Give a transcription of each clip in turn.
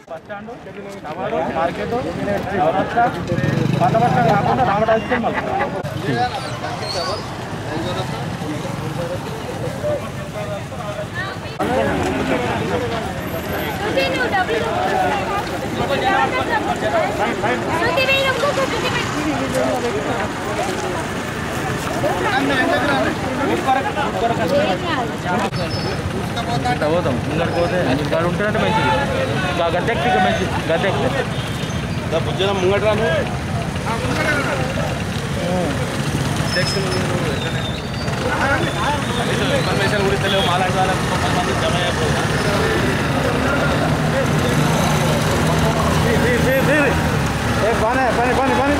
bus stand tower market చౌరస్తా పంట bus stand కాకుండా రామరాజు మళ్ళీ ఇట్లా పోతాం ముందరికి పోతే ఇక్కడ ఉంటుందంటే మంచిది ఇంకా గద్దెక్కి ఇక మంచిది గద్దెక్కి బుజ్జన ముంగట్రాను ఇన్ఫర్మేషన్ కూడా తెలియదు మాలాంటి వాళ్ళకి కొంతమంది జమ అయిపోయింది పని పని పని పని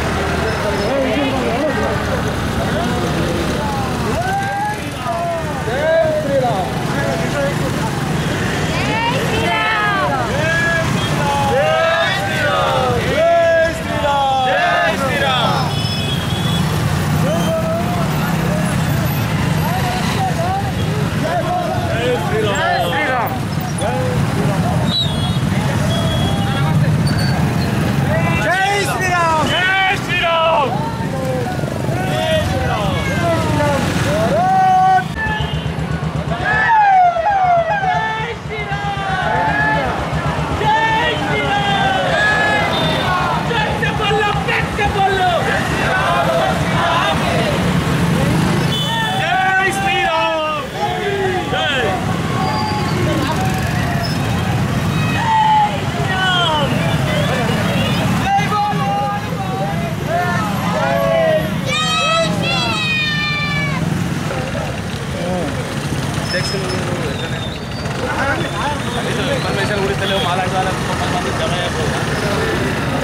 ఇన్ఫర్మేషన్ కూడా తెలియదు మాలాంటి వాళ్ళకి కొంతమంది జమ అయిపోయింది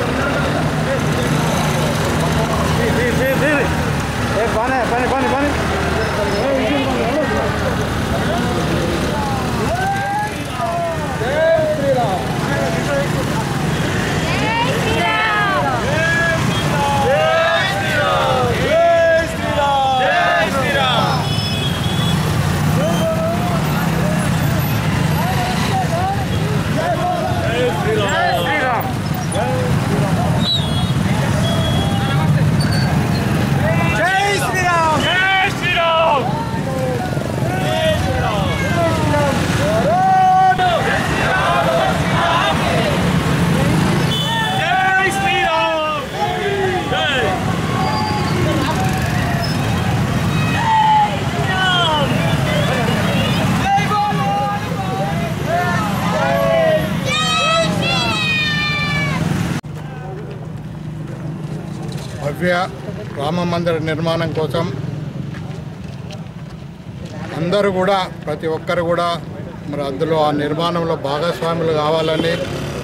పని పని పని పని భవ్య రామ మందిర నిర్మాణం కోసం అందరూ కూడా ప్రతి ఒక్కరు కూడా మరి అందులో ఆ నిర్మాణంలో భాగస్వాములు కావాలని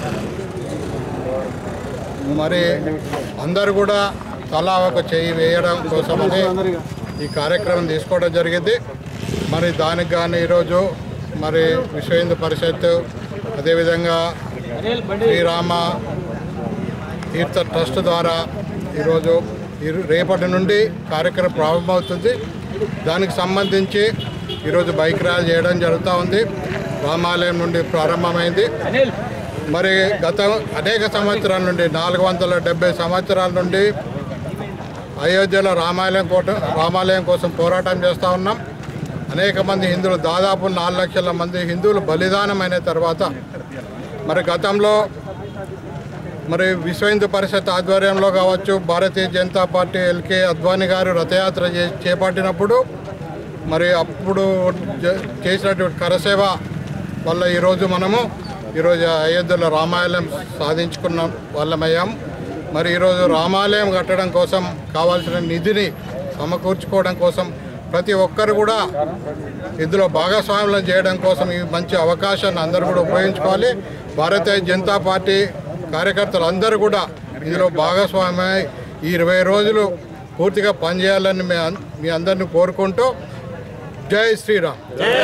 మరి అందరూ కూడా తలా ఒక చేయి వేయడం కోసమని ఈ కార్యక్రమం తీసుకోవడం జరిగింది మరి దానికి కానీ ఈరోజు మరి విశ్వ హిందూ పరిషత్ అదేవిధంగా శ్రీరామ తీర్థ ట్రస్ట్ ద్వారా ఈరోజు ఇరు- రేపటి నుండి కార్యక్రమం ప్రారంభమవుతుంది దానికి సంబంధించి ఈరోజు బైక్ ర్యాలీ చేయడం జరుగుతూ ఉంది రామాలయం నుండి ప్రారంభమైంది మరి గత అనేక సంవత్సరాల నుండి నాలుగు వందల డెబ్బై సంవత్సరాల నుండి అయోధ్యలో రామాలయం కోట రామాలయం కోసం పోరాటం చేస్తూ ఉన్నాం అనేక మంది హిందువులు దాదాపు నాలుగు లక్షల మంది హిందువులు బలిదానమైన తర్వాత మరి గతంలో మరి విశ్వ హిందూ పరిషత్ ఆధ్వర్యంలో కావచ్చు భారతీయ జనతా పార్టీ ఎల్కే అద్వానీ గారు రథయాత్ర చే- చేపట్టినప్పుడు మరి అప్పుడు జ- చేసినటువంటి కరసేవ వల్ల ఈరోజు మనము ఈరోజు అయోధ్యలో రామాలయం సాధించుకున్న వాళ్ళమయ్యాం మరి ఈరోజు రామాలయం కట్టడం కోసం కావాల్సిన నిధిని సమకూర్చుకోవడం కోసం ప్రతి ఒక్కరు కూడా ఇందులో భాగస్వామ్యం చేయడం కోసం ఈ మంచి అవకాశాన్ని అందరూ కూడా ఉపయోగించుకోవాలి భారతీయ జనతా పార్టీ కార్యకర్తలు అందరూ కూడా ఇందులో భాగస్వామ్యమై ఈ ఇరవై రోజులు పూర్తిగా పనిచేయాలని మీ అన్- మీ అందరిని కోరుకుంటూ జై శ్రీరామ్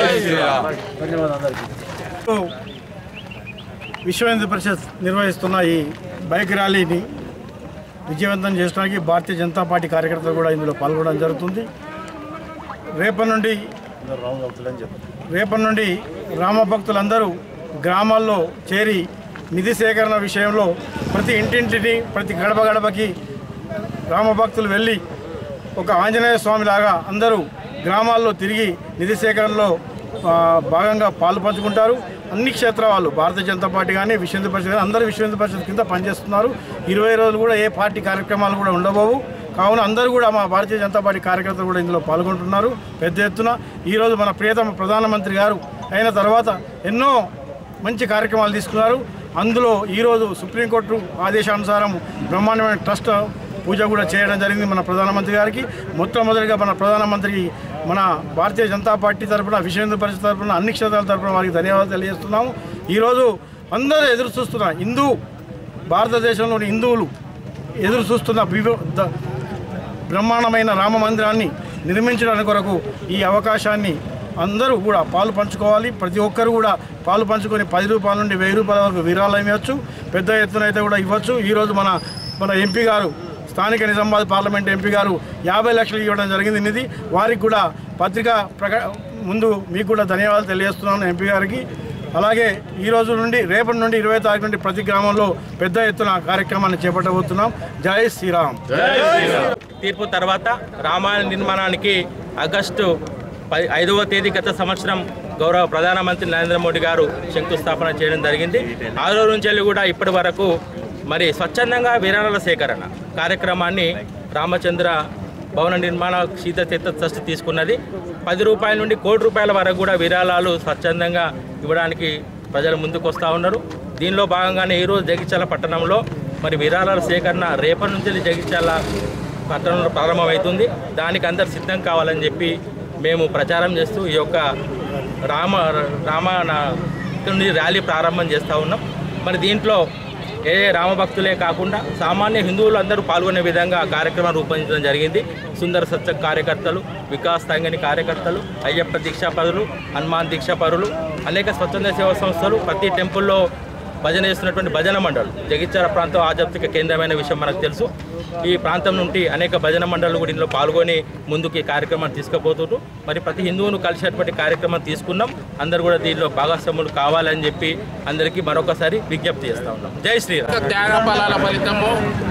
విశ్వ హిందూ పరిషత్ నిర్వహిస్తున్న ఈ బైక్ ర్యాలీని విజయవంతం చేయడానికి భారతీయ జనతా పార్టీ కార్యకర్తలు కూడా ఇందులో పాల్గొనడం జరుగుతుంది రేపటి నుండి రేపటి నుండి రామ భక్తులందరూ గ్రామాల్లో చేరి నిధి సేకరణ విషయంలో ప్రతి ఇంటింటిని ప్రతి గడప గడపకి రామభక్తులు వెళ్ళి ఒక ఆంజనేయ స్వామి లాగా అందరూ గ్రామాల్లో తిరిగి నిధి సేకరణలో ఆ, భాగంగా పాలు పంచుకుంటారు అన్ని క్షేత్ర వాళ్ళు భారతీయ జనతా పార్టీ కానీ విశ్వ హిందూ పరిషత్ కానీ అందరూ విశ్వ హిందూ పరిషత్ కింద పనిచేస్తున్నారు ఇరవై రోజులు కూడా ఏ పార్టీ కార్యక్రమాలు కూడా ఉండబోవు కావున అందరూ కూడా మా భారతీయ జనతా పార్టీ కార్యకర్తలు కూడా ఇందులో పాల్గొంటున్నారు పెద్ద ఎత్తున ఈరోజు మన ప్రియతమ ప్రధానమంత్రి గారు అయిన తర్వాత ఎన్నో మంచి కార్యక్రమాలు తీసుకున్నారు అందులో ఈరోజు సుప్రీంకోర్టు ఆదేశానుసారం బ్రహ్మాండమైన ట్రస్ట్ పూజ కూడా చేయడం జరిగింది మన ప్రధానమంత్రి గారికి మొట్టమొదటిగా మన ప్రధానమంత్రికి మన భారతీయ జనతా పార్టీ తరఫున విశ్వ హిందూ పరిషత్ తరఫున అన్ని క్షేత్రాల తరఫున వారికి ధన్యవాదాలు తెలియజేస్తున్నాము ఈరోజు అందరూ ఎదురు చూస్తున్న హిందూ భారతదేశంలోని హిందువులు ఎదురు చూస్తున్న వివ- ద- బ్రహ్మాండమైన రామ మందిరాన్ని నిర్మించడానికి కొరకు ఈ అవకాశాన్ని అందరూ కూడా పాలు పంచుకోవాలి ప్రతి ఒక్కరు కూడా పాలు పంచుకొని పది రూపాయల నుండి వెయ్యి రూపాయల వరకు విరాళం ఇవ్వచ్చు పెద్ద ఎత్తున అయితే కూడా ఇవ్వచ్చు ఈరోజు మన మన ఎంపీ గారు స్థానిక నిజామాబాద్ పార్లమెంట్ ఎంపీ గారు యాభై లక్షలు ఇవ్వడం జరిగింది నిధి వారికి కూడా పత్రిక ప్రక ముందు మీకు కూడా ధన్యవాదాలు తెలియజేస్తున్నాను ఎంపీ గారికి అలాగే ఈ రోజు నుండి రేపటి నుండి ఇరవై తారీఖు నుండి ప్రతి గ్రామంలో పెద్ద ఎత్తున కార్యక్రమాన్ని చేపట్టబోతున్నాం జై శ్రీరామ్ తీర్పు తర్వాత రామాయణ నిర్మాణానికి ఆగస్టు పది ఐదవ తేదీ గత సంవత్సరం గౌరవ ప్రధానమంత్రి నరేంద్ర మోడీ గారు శంకుస్థాపన చేయడం జరిగింది ఆ రోజు నుంచి వెళ్ళి కూడా ఇప్పటి వరకు మరి స్వచ్ఛందంగా విరాళాల సేకరణ కార్యక్రమాన్ని రామచంద్ర భవన నిర్మాణ శీత తీర్థ ట్రస్ట్ తీసుకున్నది పది రూపాయల నుండి కోటి రూపాయల వరకు కూడా విరాళాలు స్వచ్ఛందంగా ఇవ్వడానికి ప్రజలు ముందుకు వస్తూ ఉన్నారు దీనిలో భాగంగానే ఈరోజు జగిత్యాల పట్టణంలో మరి విరాళాల సేకరణ రేపటి నుంచి జగిత్యాల పట్టణంలో ప్రారంభమవుతుంది దానికి అందరు సిద్ధం కావాలని చెప్పి మేము ప్రచారం చేస్తూ ఈ యొక్క రామ రామ నా- నుండి ర్యాలీ ప్రారంభం చేస్తూ ఉన్నాం మరి దీంట్లో ఏ రామభక్తులే కాకుండా సామాన్య హిందువులు అందరూ పాల్గొనే విధంగా కార్యక్రమం రూపొందించడం జరిగింది సుందర సత్య కార్యకర్తలు వికాస్ తంగని కార్యకర్తలు అయ్యప్ప దీక్షాపరులు హనుమాన్ దీక్షాపరులు అనేక స్వచ్ఛంద సేవా సంస్థలు ప్రతి టెంపుల్లో భజన చేస్తున్నటువంటి భజన మండలు జగిత్యాల ప్రాంతం ఆధ్యాత్మిక కేంద్రమైన విషయం మనకు తెలుసు ఈ ప్రాంతం నుండి అనేక భజన మండళ్ళు కూడా ఇందులో పాల్గొని ముందుకు ఈ కార్యక్రమాన్ని తీసుకుపోతుంటూ మరి ప్రతి హిందువును కలిసేటువంటి కార్యక్రమం తీసుకున్నాం అందరూ కూడా దీనిలో భాగస్వాములు కావాలని చెప్పి అందరికీ మరొకసారి విజ్ఞప్తి చేస్తా ఉన్నాం జై శ్రీరామ్ త్యాగ ఫలాల ఫలితము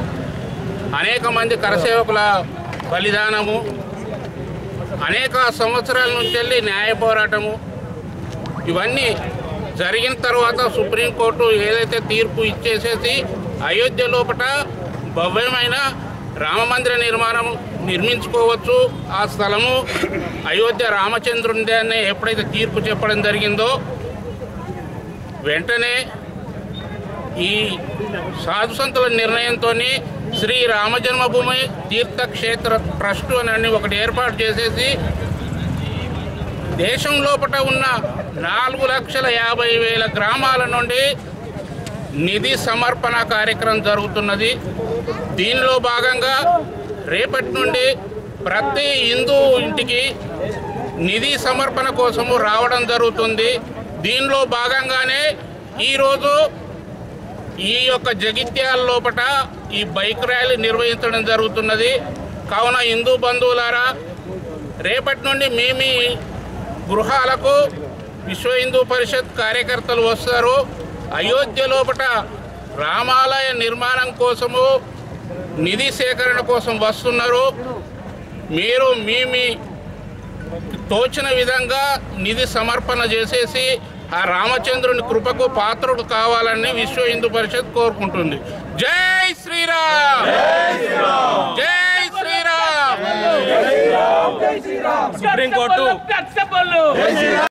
అనేక మంది కరసేవకుల బలిదానము అనేక సంవత్సరాల నుంచి వెళ్ళి న్యాయ పోరాటము ఇవన్నీ జరిగిన తర్వాత సుప్రీంకోర్టు ఏదైతే తీర్పు ఇచ్చేసేసి అయోధ్య లోపట భవ్యమైన రామమందిర నిర్మాణం నిర్మించుకోవచ్చు ఆ స్థలము అయోధ్య రామచంద్రునిదే అని ఎప్పుడైతే తీర్పు చెప్పడం జరిగిందో వెంటనే ఈ సాధు సంతుల నిర్ణయంతో శ్రీ రామ జన్మభూమి తీర్థక్షేత్ర ట్రస్ట్ అని ఒకటి ఏర్పాటు చేసేసి దేశం లోపల ఉన్న నాలుగు లక్షల యాభై వేల గ్రామాల నుండి నిధి సమర్పణ కార్యక్రమం జరుగుతున్నది దీనిలో భాగంగా రేపటి నుండి ప్రతి హిందూ ఇంటికి నిధి సమర్పణ కోసము రావడం జరుగుతుంది దీనిలో భాగంగానే ఈరోజు ఈ యొక్క జగిత్యాల లోపట ఈ బైక్ ర్యాలీ నిర్వహించడం జరుగుతున్నది కావున హిందూ బంధువులారా రేపటి నుండి మీ మీ గృహాలకు విశ్వ హిందూ పరిషత్ కార్యకర్తలు వస్తారు అయోధ్య లోపట రామాలయ నిర్మాణం కోసము నిధి సేకరణ కోసం వస్తున్నారు మీరు మీ మీ తోచిన విధంగా నిధి సమర్పణ చేసేసి ఆ రామచంద్రుని కృపకు పాత్రుడు కావాలని విశ్వ హిందూ పరిషత్ కోరుకుంటుంది జై శ్రీరామ్ జై శ్రీరామ్ సుప్రీంకోర్టు